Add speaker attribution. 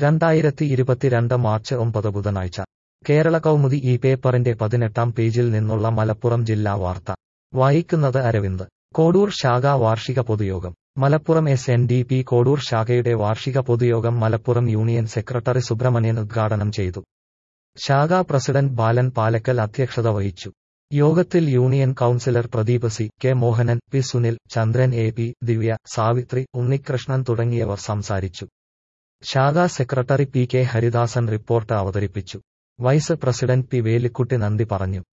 Speaker 1: രണ്ടായിരത്തി ഇരുപത്തിരണ്ട് മാർച്ച് ഒമ്പത് ബുധനാഴ്ച കേരള കൗമുദി ഈ പേപ്പറിന്റെ പതിനെട്ടാം പേജിൽ നിന്നുള്ള മലപ്പുറം ജില്ലാ വാർത്ത വായിക്കുന്നത് അരവിന്ദ് കോഡൂർ ശാഖ വാർഷിക പൊതുയോഗം Malappuram S N D P Kodur ശാഖയുടെ വാർഷിക പൊതുയോഗം മലപ്പുറം യൂണിയൻ സെക്രട്ടറി സുബ്രഹ്മണ്യൻ ഉദ്ഘാടനം ചെയ്തു ശാഖാ പ്രസിഡന്റ് ബാലൻ പാലക്കൽ അധ്യക്ഷത വഹിച്ചു യോഗത്തിൽ union councillor Pradeep C K Mohanan P Sunil Chandran A P Divya Savithri Unnikrishnan തുടങ്ങിയവർ സംസാരിച്ചു ശാഖാ secretary P K Haridasan report അവതരിപ്പിച്ചു വൈസ് പ്രസിഡന്റ് പി വേലിക്കുട്ടി നന്ദി പറഞ്ഞു